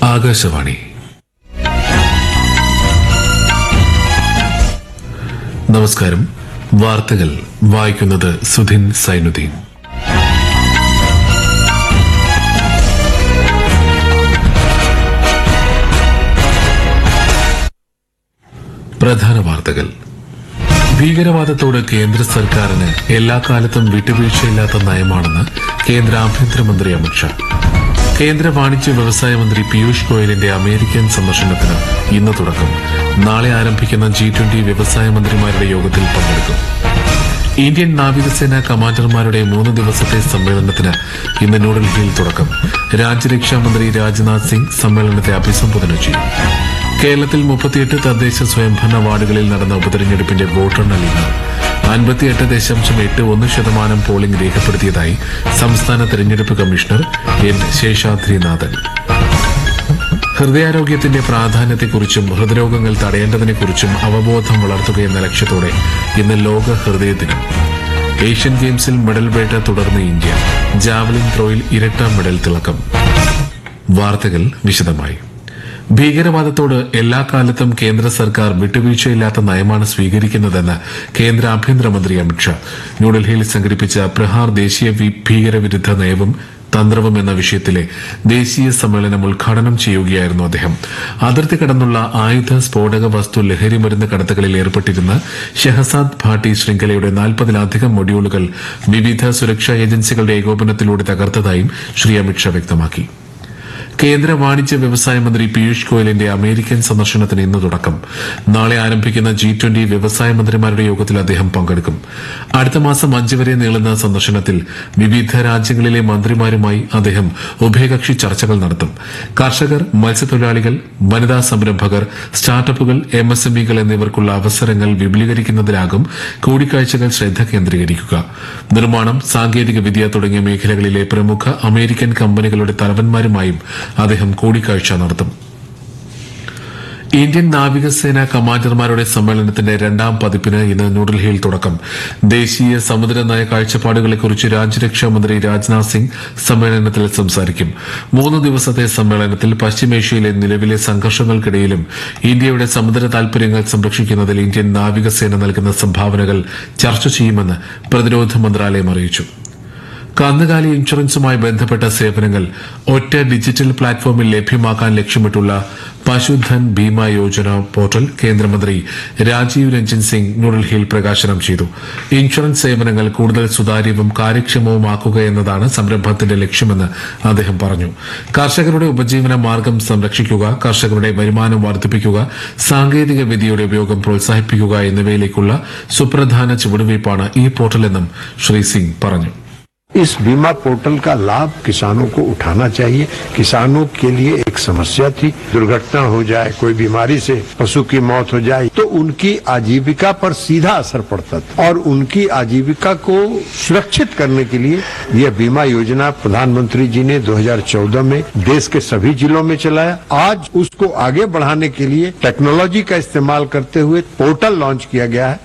ആകാശവാണി നമസ്കാരം വാർത്തകൾ വായിക്കുന്നത് സുധിൻ സൈനുദ്ദീൻ പ്രധാന വാർത്തകൾ ഭീകരവാദത്തോട് കേന്ദ്ര സർക്കാരിന് എല്ലാ കാലത്തും വിട്ടുവീഴ്ചയില്ലാത്ത നയമാണെന്ന് കേന്ദ്ര ആഭ്യന്തരമന്ത്രി അമിത്ഷാ കേന്ദ്ര വാണിജ്യ വ്യവസായ മന്ത്രി പീയൂഷ് ഗോയലിന്റെ അമേരിക്കൻ സന്ദർശനത്തിന് ഇന്ന് തുടക്കം നാളെ ആരംഭിക്കുന്ന ജി ട്വന്റി വ്യവസായ മന്ത്രിമാരുടെ യോഗത്തിൽ പങ്കെടുക്കും ഇന്ത്യൻ നാവികസേന കമാൻഡർമാരുടെ മൂന്ന് ദിവസത്തെ സമ്മേളനത്തിന് ഇന്ന് ന്യൂഡൽഹിയിൽ തുടക്കം രാജ്യരക്ഷാ മന്ത്രി രാജ്നാഥ് സിംഗ് സമ്മേളനത്തെ അഭിസംബോധന ചെയ്യും കേരളത്തിൽ മുപ്പത്തിയെട്ട് തദ്ദേശ സ്വയംഭരണ വാർഡുകളിൽ നടന്ന ഉപതെരഞ്ഞെടുപ്പിന്റെ വോട്ടെണ്ണൽ ഇന്ന് അൻപത്തിയെട്ട് ദശാംശം എട്ട് ഒന്ന് ശതമാനം പോളിംഗ് രേഖപ്പെടുത്തിയതായി സംസ്ഥാന തെരഞ്ഞെടുപ്പ് കമ്മീഷണർ എൻ ശേഷാദ്രിനാഥൻ ഹൃദയാരോഗ്യത്തിന്റെ പ്രാധാന്യത്തെക്കുറിച്ചും ഹൃദ്രോഗങ്ങൾ തടയേണ്ടതിനെക്കുറിച്ചും അവബോധം വളർത്തുകയെന്ന ലക്ഷ്യത്തോടെ ഇന്ന് ലോക ഹൃദയ ദിനം ഏഷ്യൻ ഗെയിംസിൽ മെഡൽ വേട്ട തുടർന്ന് ഇന്ത്യ ജാവലിൻ ത്രോയിൽ ഇരട്ട മെഡൽ തിളക്കം വാർത്തകൾ വിശദമായി ഭീകരവാദത്തോട് എല്ലാ കാലത്തും കേന്ദ്ര സർക്കാർ വിട്ടുവീഴ്ചയില്ലാത്ത നയമാണ് സ്വീകരിക്കുന്നതെന്ന് കേന്ദ്ര ആഭ്യന്തരമന്ത്രി അമിത്ഷാ ന്യൂഡൽഹിയിൽ സംഘടിപ്പിച്ച പ്രഹാർ ദേശീയ വി- ഭീകരവിരുദ്ധ നയവും തന്ത്രവും എന്ന വിഷയത്തിലെ ദേശീയ സമ്മേളനം ഉദ്ഘാടനം ചെയ്യുകയായിരുന്നു അദ്ദേഹം അതിർത്തി കടന്നുള്ള ആയുധ സ്ഫോടക വസ്തു ലഹരി മരുന്ന് കടത്തുകളിൽ ഏർപ്പെട്ടിരുന്ന ഷെഹസാദ് ഭാട്ടി ശൃംഖലയുടെ നാൽപ്പതിലധികം മൊഡ്യൂളുകൾ വിവിധ സുരക്ഷാ ഏജൻസികളുടെ ഏകോപനത്തിലൂടെ തകർത്തതായും ശ്രീ അമിത്ഷാ വ്യക്തമാക്കി കേന്ദ്ര വാണിജ്യ വ്യവസായ മന്ത്രി പീയൂഷ് ഗോയലിന്റെ അമേരിക്കൻ സന്ദർശനത്തിന് ഇന്ന് തുടക്കം നാളെ ആരംഭിക്കുന്ന ജി ട്വന്റി വ്യവസായ മന്ത്രിമാരുടെ യോഗത്തിൽ അദ്ദേഹം പങ്കെടുക്കും അടുത്ത മാസം അഞ്ച് വരെ നീളുന്ന സന്ദർശനത്തിൽ വിവിധ രാജ്യങ്ങളിലെ മന്ത്രിമാരുമായി അദ്ദേഹം ഉഭയകക്ഷി ചർച്ചകൾ നടത്തും കർഷകർ മത്സ്യത്തൊഴിലാളികൾ വനിതാ സംരംഭകർ സ്റ്റാർട്ടപ്പുകൾ എം എസ് എം ഇകൾ എന്നിവർക്കുള്ള അവസരങ്ങൾ വിപുലീകരിക്കുന്നതിലാകും കൂടിക്കാഴ്ചകൾ ശ്രദ്ധ കേന്ദ്രീകരിക്കുക നിർമ്മാണം സാങ്കേതിക വിദ്യ തുടങ്ങിയ മേഖലകളിലെ പ്രമുഖ അമേരിക്കൻ കമ്പനികളുടെ തലവന്മാരുമായും അദ്ദേഹം കൂടിക്കാഴ്ച നടത്തും ഇന്ത്യൻ നാവികസേന കമാൻഡർമാരുടെ സമ്മേളനത്തിന്റെ രണ്ടാം പതിപ്പിന് ഇന്ന് ന്യൂഡൽഹിയിൽ തുടക്കം ദേശീയ സമുദ്ര നയ കാഴ്ചപ്പാടുകളെക്കുറിച്ച് രാജ്യരക്ഷാ മന്ത്രി രാജ്നാഥ് സിംഗ് സമ്മേളനത്തിൽ സംസാരിക്കും മൂന്ന് ദിവസത്തെ സമ്മേളനത്തിൽ പശ്ചിമേഷ്യയിലെ നിലവിലെ സംഘർഷങ്ങൾക്കിടയിലും ഇന്ത്യയുടെ സമുദ്ര താൽപര്യങ്ങൾ സംരക്ഷിക്കുന്നതിൽ ഇന്ത്യൻ നാവികസേന നൽകുന്ന സംഭാവനകൾ ചർച്ച ചെയ്യുമെന്ന് പ്രതിരോധ മന്ത്രാലയം അറിയിച്ചു കന്നുകാലി ഇൻഷുറൻസുമായി ബന്ധപ്പെട്ട സേവനങ്ങൾ ഒറ്റ ഡിജിറ്റൽ പ്ലാറ്റ്ഫോമിൽ ലഭ്യമാക്കാൻ ലക്ഷ്യമിട്ടുള്ള പശുധൻ ബീമ യോജന പോർട്ടൽ കേന്ദ്രമന്ത്രി രാജീവ് രഞ്ജൻ സിംഗ് ന്യൂഡൽഹിയിൽ പ്രകാശനം ചെയ്തു ഇൻഷുറൻസ് സേവനങ്ങൾ കൂടുതൽ സുതാര്യവും കാര്യക്ഷമവുമാക്കുക എന്നതാണ് സംരംഭത്തിന്റെ ലക്ഷ്യമെന്ന് അദ്ദേഹം പറഞ്ഞു കർഷകരുടെ ഉപജീവന മാർഗം സംരക്ഷിക്കുക കർഷകരുടെ വരുമാനം വർദ്ധിപ്പിക്കുക സാങ്കേതിക വിദ്യയുടെ ഉപയോഗം പ്രോത്സാഹിപ്പിക്കുക എന്നിവയിലേക്കുള്ള സുപ്രധാന ചുവടുവയ്പ്പാണ് ഈ പോർട്ടലെന്നും ശ്രീ സിംഗ് പറഞ്ഞു इस बीमा पोर्टल का लाभ किसानों को उठाना चाहिए किसानों के लिए एक समस्या थी दुर्घटना हो जाए कोई बीमारी से पशु की मौत हो जाए तो उनकी आजीविका पर सीधा असर पड़ता था और उनकी आजीविका को सुरक्षित करने के लिए यह बीमा योजना प्रधानमंत्री जी ने 2014 में देश के सभी जिलों में चलाया आज उसको आगे बढ़ाने के लिए टेक्नोलॉजी का इस्तेमाल करते हुए पोर्टल लॉन्च किया गया है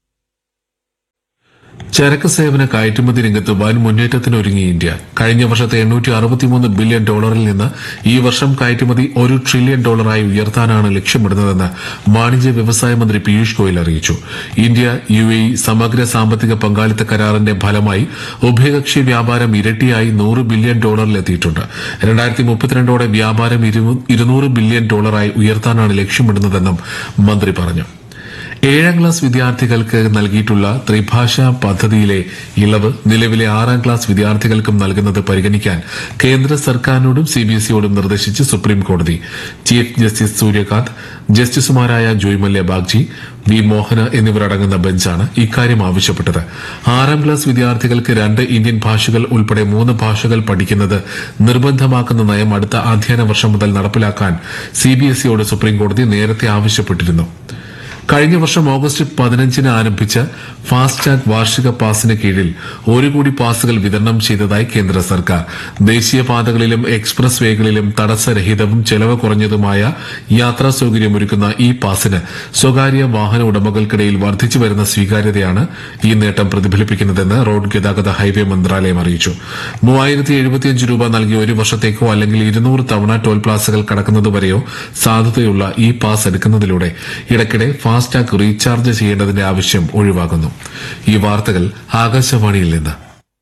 ചരക്ക് സേവന കയറ്റുമതി രംഗത്ത് വൻ മുന്നേറ്റത്തിനൊരുങ്ങി ഇന്ത്യ കഴിഞ്ഞ വർഷത്തെ എണ്ണൂറ്റി അറുപത്തിമൂന്ന് ബില്യൺ ഡോളറിൽ നിന്ന് ഈ വർഷം കയറ്റുമതി ഒരു ട്രില്യൺ ഡോളറായി ഉയർത്താനാണ് ലക്ഷ്യമിടുന്നതെന്ന് വാണിജ്യ വ്യവസായ മന്ത്രി പീയൂഷ് ഗോയൽ അറിയിച്ചു ഇന്ത്യ യു എ സമഗ്ര സാമ്പത്തിക പങ്കാളിത്ത കരാറിന്റെ ഫലമായി ഉഭയകക്ഷി വ്യാപാരം ഇരട്ടിയായി നൂറ് ബില്യൺ ഡോളറിലെത്തിയിട്ടുണ്ട് രണ്ടായിരത്തി മുപ്പത്തിരണ്ടോടെ വ്യാപാരം ഇരു- ഇരുന്നൂറ് ബില്യൺ ഡോളറായി ഉയർത്താനാണ് ലക്ഷ്യമിടുന്നതെന്നും മന്ത്രി പറഞ്ഞു ഏഴാം ക്ലാസ് വിദ്യാർത്ഥികൾക്ക് നൽകിയിട്ടുള്ള ത്രിഭാഷാ പദ്ധതിയിലെ ഇളവ് നിലവിലെ ആറാം ക്ലാസ് വിദ്യാർത്ഥികൾക്കും നൽകുന്നത് പരിഗണിക്കാൻ കേന്ദ്ര സർക്കാരിനോടും സിബിഎസ്ഇയോടും നിർദ്ദേശിച്ച് സുപ്രീം കോടതി ചീഫ് ജസ്റ്റിസ് സൂര്യകാന്ത് ജസ്റ്റിസുമാരായ ജോയ് മല്യ ബാഗ്ജി വി മോഹന എന്നിവരടങ്ങുന്ന ബെഞ്ചാണ് ഇക്കാര്യം ആവശ്യപ്പെട്ടത് ആറാം ക്ലാസ് വിദ്യാർത്ഥികൾക്ക് രണ്ട് ഇന്ത്യൻ ഭാഷകൾ ഉൾപ്പെടെ മൂന്ന് ഭാഷകൾ പഠിക്കുന്നത് നിർബന്ധമാക്കുന്ന നയം അടുത്ത അധ്യയന വർഷം മുതൽ നടപ്പിലാക്കാൻ സിബിഎസ്ഇയോട് സുപ്രീം കോടതി നേരത്തെ ആവശ്യപ്പെട്ടിരുന്നു കഴിഞ്ഞ വർഷം ഓഗസ്റ്റ് പതിനഞ്ചിന് ആരംഭിച്ച ഫാസ്ടാഗ് വാർഷിക പാസിന് കീഴിൽ ഒരു കോടി പാസുകൾ വിതരണം ചെയ്തതായി കേന്ദ്ര സർക്കാർ ദേശീയപാതകളിലും എക്സ്പ്രസ് വേകളിലും തടസ്സരഹിതവും ചെലവ് കുറഞ്ഞതുമായ യാത്രാ സൌകര്യമൊരുക്കുന്ന ഈ പാസിന് സ്വകാര്യ വാഹന ഉടമകൾക്കിടയിൽ വർദ്ധിച്ചു വരുന്ന സ്വീകാര്യതയാണ് ഈ നേട്ടം പ്രതിഫലിപ്പിക്കുന്നതെന്ന് റോഡ് ഗതാഗത ഹൈവേ മന്ത്രാലയം അറിയിച്ചു മൂവായിരത്തി എഴുപത്തിയഞ്ച് രൂപ നൽകി ഒരു വർഷത്തേക്കോ അല്ലെങ്കിൽ ഇരുന്നൂറ് തവണ ടോൾ പ്ലാസകൾ കടക്കുന്നതുവരെയോ സാധുതയുള്ള ഈ പാസ് എടുക്കുന്നതിലൂടെ ഇടയ്ക്കിടെ ഫാസ്ടാഗ് റീചാർജ് ചെയ്യേണ്ടതിന്റെ ആവശ്യം ഒഴിവാകുന്നു ഈ വാർത്തകൾ ആകാശവാണിയിൽ നിന്ന്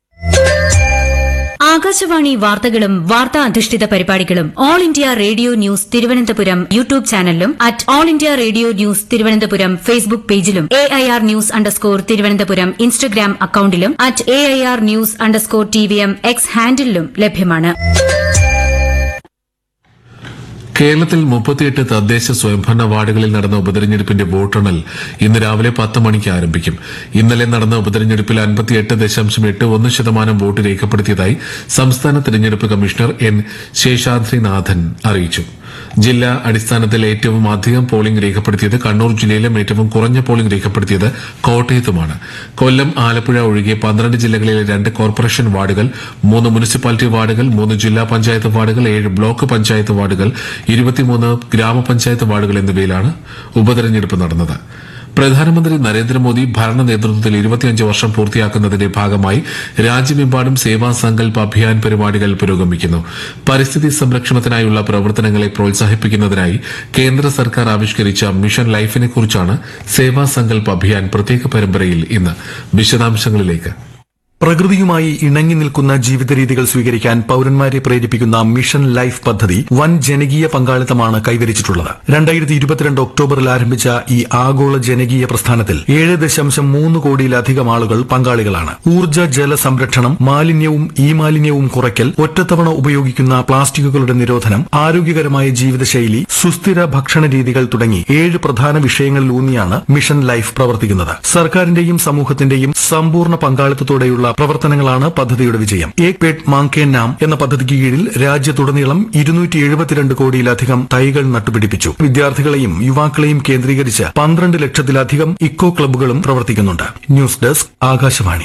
ആകാശവാണി വാർത്തകളും വാർത്താ അധിഷ്ഠിത പരിപാടികളും All India Radio News Thiruvananthapuram YouTube ചാനലിലും at All India Radio News Thiruvananthapuram Facebook പേജിലും A I R news underscore Thiruvananthapuram Instagram അക്കൌണ്ടിലും at A I R news underscore T V M X ഹാൻഡിലും ലഭ്യമാണ് കേരളത്തിൽ മുപ്പത്തിയെട്ട് തദ്ദേശ സ്വയംഭരണ വാർഡുകളിൽ നടന്ന ഉപതെരഞ്ഞെടുപ്പിന്റെ വോട്ടെണ്ണൽ ഇന്ന് രാവിലെ പത്ത് മണിക്ക് ആരംഭിക്കും ഇന്നലെ നടന്ന ഉപതെരഞ്ഞെടുപ്പിൽ അൻപത്തിയെട്ട് ദശാംശം എട്ട് ഒന്ന് ശതമാനം വോട്ട് രേഖപ്പെടുത്തിയതായി സംസ്ഥാന തെരഞ്ഞെടുപ്പ് കമ്മീഷണർ എൻ ശേഷാദ്രിനാഥൻ അറിയിച്ചു ജില്ലാ അടിസ്ഥാനത്തിൽ ഏറ്റവും അധികം പോളിംഗ് രേഖപ്പെടുത്തിയത് കണ്ണൂർ ജില്ലയിലും ഏറ്റവും കുറഞ്ഞ പോളിംഗ് രേഖപ്പെടുത്തിയത് കോട്ടയത്തുമാണ് കൊല്ലം ആലപ്പുഴ ഒഴികെ പന്ത്രണ്ട് ജില്ലകളിലെ രണ്ട് കോർപ്പറേഷൻ വാർഡുകൾ മൂന്ന് മുനിസിപ്പാലിറ്റി വാർഡുകൾ മൂന്ന് ജില്ലാ പഞ്ചായത്ത് വാർഡുകൾ ഏഴ് ബ്ലോക്ക് പഞ്ചായത്ത് വാർഡുകൾ ഇരുപത്തിമൂന്ന് ഗ്രാമപഞ്ചായത്ത് വാർഡുകൾ എന്നിവയിലാണ് ഉപതെരഞ്ഞെടുപ്പ് നടന്നത് പ്രധാനമന്ത്രി നരേന്ദ്രമോദി ഭരണ നേതൃത്വത്തിൽ ഇരുപത്തിയഞ്ച് വർഷം പൂർത്തിയാക്കുന്നതിന്റെ ഭാഗമായി രാജ്യമെമ്പാടും സേവാ സങ്കൽപ് അഭിയാൻ പരിപാടികൾ പുരോഗമിക്കുന്നു പരിസ്ഥിതി സംരക്ഷണത്തിനായുള്ള പ്രവർത്തനങ്ങളെ പ്രോത്സാഹിപ്പിക്കുന്നതിനായി കേന്ദ്ര സർക്കാർ ആവിഷ്കരിച്ച മിഷൻ ലൈഫിനെക്കുറിച്ചാണ് സേവാ സങ്കൽപ് അഭിയാൻ പ്രത്യേക പരമ്പരയിൽ ഇന്ന് വിശദാംശങ്ങളിലേക്ക് പ്രകൃതിയുമായി ഇണങ്ങി നിൽക്കുന്ന ജീവിത രീതികൾ സ്വീകരിക്കാൻ പൌരന്മാരെ പ്രേരിപ്പിക്കുന്ന മിഷൻ ലൈഫ് പദ്ധതി വൻ ജനകീയ പങ്കാളിത്തമാണ് കൈവരിച്ചിട്ടുള്ളത് രണ്ടായിരത്തി ഇരുപത്തിരണ്ട് ഒക്ടോബറിൽ ആരംഭിച്ച ഈ ആഗോള ജനകീയ പ്രസ്ഥാനത്തിൽ ഏഴ് ദശാംശം മൂന്ന് കോടിയിലധികം ആളുകൾ പങ്കാളികളാണ് ഊർജ്ജ ജല സംരക്ഷണം മാലിന്യവും ഈ മാലിന്യവും കുറയ്ക്കൽ ഒറ്റത്തവണ ഉപയോഗിക്കുന്ന പ്ലാസ്റ്റിക്കുകളുടെ നിരോധനം ആരോഗ്യകരമായ ജീവിതശൈലി സുസ്ഥിര ഭക്ഷണ രീതികൾ തുടങ്ങി ഏഴ് പ്രധാന വിഷയങ്ങളിലൂന്നിയാണ് മിഷൻ ലൈഫ് പ്രവർത്തിക്കുന്നത് സർക്കാരിന്റെയും സമൂഹത്തിന്റെയും സമ്പൂർണ്ണ പങ്കാളിത്തത്തോടെയുള്ള പ്രവർത്തനങ്ങളാണ് പദ്ധതിയുടെ വിജയം ഏക് പേട്ട് മാങ്കേ നാം എന്ന പദ്ധതിക്ക് കീഴിൽ രാജ്യത്തുടനീളം ഇരുന്നൂറ്റി എഴുപത്തിരണ്ട് കോടിയിലധികം തൈകൾ നട്ടുപിടിപ്പിച്ചു വിദ്യാർത്ഥികളെയും യുവാക്കളെയും കേന്ദ്രീകരിച്ച് പന്ത്രണ്ട് ലക്ഷത്തിലധികം ഇക്കോ ക്ലബ്ബുകളും പ്രവർത്തിക്കുന്നുണ്ട് ന്യൂസ് ഡെസ്ക് ആകാശവാണി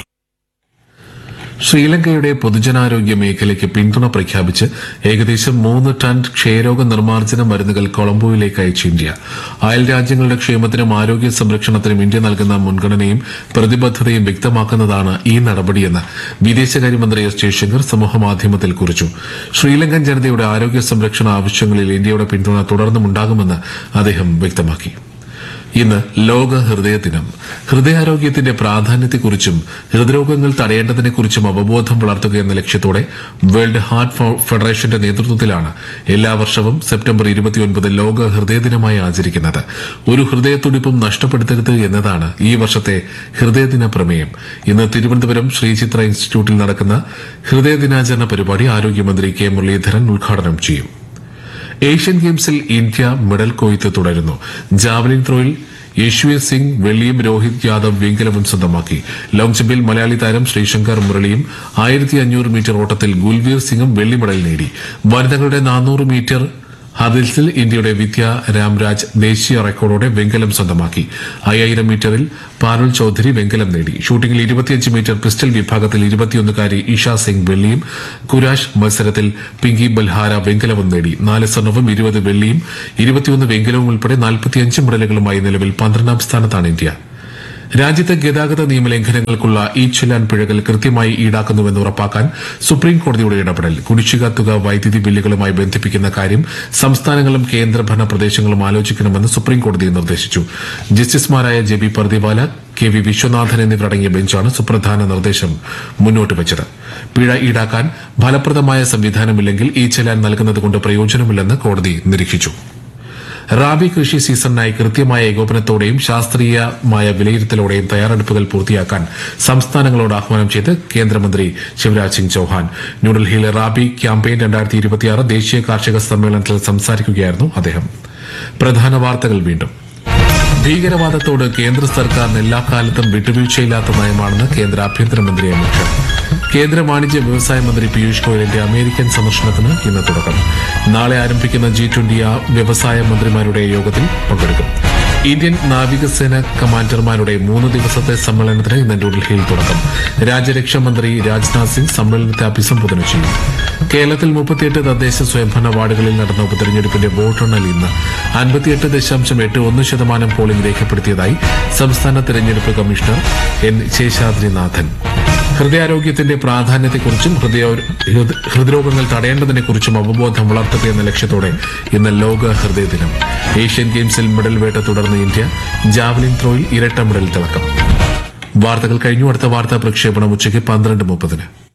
ശ്രീലങ്കയുടെ പൊതുജനാരോഗ്യ മേഖലയ്ക്ക് പിന്തുണ പ്രഖ്യാപിച്ച് ഏകദേശം മൂന്ന് ടൺ ക്ഷയരോഗ നിർമ്മാർജ്ജന മരുന്നുകൾ കൊളംബോയിലേക്ക് അയച്ചു ഇന്ത്യ അയൽ രാജ്യങ്ങളുടെ ക്ഷേമത്തിനും ആരോഗ്യ സംരക്ഷണത്തിനും ഇന്ത്യ നൽകുന്ന മുൻഗണനയും പ്രതിബദ്ധതയും വ്യക്തമാക്കുന്നതാണ് ഈ നടപടിയെന്ന് വിദേശകാര്യമന്ത്രി എസ് ജയശങ്കർ സമൂഹമാധ്യമത്തിൽ കുറിച്ചു ശ്രീലങ്കൻ ജനതയുടെ ആരോഗ്യ സംരക്ഷണ ആവശ്യങ്ങളിൽ ഇന്ത്യയുടെ പിന്തുണ തുടർന്നുമുണ്ടാകുമെന്ന് അദ്ദേഹം വ്യക്തമാക്കി ഇന്ന് ലോക ഹൃദയ ദിനം ഹൃദയാരോഗ്യത്തിന്റെ പ്രാധാന്യത്തെക്കുറിച്ചും ഹൃദ്രോഗങ്ങൾ തടയേണ്ടതിനെക്കുറിച്ചും അവബോധം വളർത്തുക എന്ന ലക്ഷ്യത്തോടെ വേൾഡ് ഹാർട്ട് ഫൗ- ഫെഡറേഷന്റെ നേതൃത്വത്തിലാണ് എല്ലാ വർഷവും സെപ്റ്റംബർ ഇരുപത്തിയൊൻപത് ലോക ഹൃദയ ദിനമായി ആചരിക്കുന്നത് ഒരു ഹൃദയത്തുടിപ്പും നഷ്ടപ്പെടുത്തരുത് എന്നതാണ് ഈ വർഷത്തെ ഹൃദയദിന പ്രമേയം ഇന്ന് തിരുവനന്തപുരം ശ്രീചിത്ര ഇൻസ്റ്റിറ്റ്യൂട്ടിൽ നടക്കുന്ന ഹൃദയ ദിനാചരണ പരിപാടി ആരോഗ്യമന്ത്രി കെ മുരളീധരൻ ഉദ്ഘാടനം ചെയ്യും ഏഷ്യൻ ഗെയിംസിൽ ഇന്ത്യ മെഡൽ കൊയ്ത്ത് തുടരുന്നു ജാവലിൻ ത്രോയിൽ യശ്വീർ സിംഗ് വെള്ളിയും രോഹിത് യാദവ് വെങ്കലവും സ്വന്തമാക്കി ലോങ് ജമ്പിൽ മലയാളി താരം ശ്രീശങ്കർ മുരളിയും ആയിരത്തി അഞ്ഞൂറ് മീറ്റർ ഓട്ടത്തിൽ ഗുൽവീർ സിംഗും വെള്ളി മെഡൽ നേടി വനിതകളുടെ നാനൂറ് മീറ്റർ ഹദിൽസിൽ ഇന്ത്യയുടെ വിദ്യ രാംരാജ് ദേശീയ റെക്കോർഡോടെ വെങ്കലം സ്വന്തമാക്കി അയ്യായിരം മീറ്ററിൽ പാരുൾ ചൌധരി വെങ്കലം നേടി ഷൂട്ടിംഗിൽ ഇരുപത്തിയഞ്ച് മീറ്റർ പിസ്റ്റൽ വിഭാഗത്തിൽ ഇരുപത്തിയൊന്നുകാരി ഇഷ സിംഗ് വെള്ളിയും കുരാഷ് മത്സരത്തിൽ പിങ്കി ബൽഹാര വെങ്കലവും നേടി നാല് സ്വർണവും ഇരുപത് വെള്ളിയും ഇരുപത്തിയൊന്ന് വെങ്കലവും ഉൾപ്പെടെ നാൽപ്പത്തിയഞ്ച് മെഡലുകളുമായി നിലവിൽ പന്ത്രണ്ടാം സ്ഥാനത്താണ് ഇന്ത്യ രാജ്യത്തെ ഗതാഗത നിയമലംഘനങ്ങൾക്കുള്ള ഈ ചെല്ലാൻ പിഴകൾ കൃത്യമായി ഈടാക്കുന്നുവെന്ന് ഉറപ്പാക്കാൻ സുപ്രീം കോടതിയുടെ ഇടപെടൽ കുടിശ്ശിക തുക വൈദ്യുതി ബില്ലുകളുമായി ബന്ധിപ്പിക്കുന്ന കാര്യം സംസ്ഥാനങ്ങളും കേന്ദ്രഭരണ പ്രദേശങ്ങളും ആലോചിക്കണമെന്ന് സുപ്രീം കോടതി നിർദ്ദേശിച്ചു ജസ്റ്റിസുമാരായ J B Pardiwala K V Viswanathan എന്നിവരടങ്ങിയ ബെഞ്ചാണ് സുപ്രധാന നിർദ്ദേശം മുന്നോട്ട് വച്ചത് പിഴ ഈടാക്കാൻ ഫലപ്രദമായ സംവിധാനമില്ലെങ്കിൽ ഈ ചെല്ലാൻ നൽകുന്നതുകൊണ്ട് പ്രയോജനമില്ലെന്ന് കോടതി നിരീക്ഷിച്ചു റാബി കൃഷി സീസണിനായി കൃത്യമായ ഏകോപനത്തോടെയും ശാസ്ത്രീയമായ വിലയിരുത്തലോടെയും തയ്യാറെടുപ്പുകൾ പൂർത്തിയാക്കാൻ സംസ്ഥാനങ്ങളോട് ആഹ്വാനം ചെയ്ത് കേന്ദ്രമന്ത്രി ശിവരാജ് സിംഗ് ചൌഹാൻ ന്യൂഡൽഹിയിലെ റാബി ക്യാമ്പയിൻ രണ്ടായിരത്തി ഇരുപത്തിയാറ് ദേശീയ കാർഷിക സമ്മേളനത്തിൽ സംസാരിക്കുകയായിരുന്നു അദ്ദേഹം പ്രധാന വാർത്തകൾ വീണ്ടും ഭീകരവാദത്തോട് കേന്ദ്ര സർക്കാരിന് എല്ലാ കാലത്തും വിട്ടുവീഴ്ചയില്ലാത്ത നയമാണെന്ന് കേന്ദ്ര ആഭ്യന്തരമന്ത്രി അമിത്ഷാ കേന്ദ്ര വാണിജ്യ വ്യവസായ മന്ത്രി പീയൂഷ് ഗോയലിന്റെ അമേരിക്കൻ സന്ദർശനത്തിന് ഇന്ന് തുടക്കം നാളെ ആരംഭിക്കുന്ന ജി ട്വന്റി വ്യവസായ മന്ത്രിമാരുടെ യോഗത്തിൽ പങ്കെടുക്കും ഇന്ത്യൻ നാവികസേന കമാൻഡർമാരുടെ മൂന്ന് ദിവസത്തെ സമ്മേളനത്തിന് ഇന്ന് ന്യൂഡൽഹിയിൽ തുടക്കം രാജ്യരക്ഷാ മന്ത്രി രാജ്നാഥ് സിംഗ് സമ്മേളനത്തെ അഭിസംബോധന ചെയ്യും കേരളത്തിൽ മുപ്പത്തിയെട്ട് തദ്ദേശ സ്വയംഭരണ വാർഡുകളിൽ നടന്ന ഉപതെരഞ്ഞെടുപ്പിന്റെ വോട്ടെണ്ണൽ ഇന്ന് അൻപത്തിയെട്ട് ദശാംശം എട്ട് ഒന്ന് ശതമാനം പോളിംഗ് രേഖപ്പെടുത്തിയതായി സംസ്ഥാന തെരഞ്ഞെടുപ്പ് കമ്മീഷണർ എൻ ശേഷാദ്രിനാഥൻ ഹൃദയാരോഗ്യത്തിന്റെ പ്രാധാന്യത്തെക്കുറിച്ചും ഹൃദയ ഹൃദ- ഹൃദ്രോഗങ്ങൾ തടയേണ്ടതിനെക്കുറിച്ചും അവബോധം വളർത്തുക എന്ന ലക്ഷ്യത്തോടെ ഇന്ന് ലോക ഹൃദയ ദിനം ഏഷ്യൻ ഗെയിംസിൽ മെഡൽ വേട്ട തുടർന്ന് ഇന്ത്യ ജാവലിൻ ത്രോയിൽ ഇരട്ട മെഡൽ തിളക്കം വാർത്തകൾ കഴിഞ്ഞു അടുത്ത വാർത്താ പ്രക്ഷേപണം ഉച്ചയ്ക്ക് പന്ത്രണ്ട് മുപ്പതിന്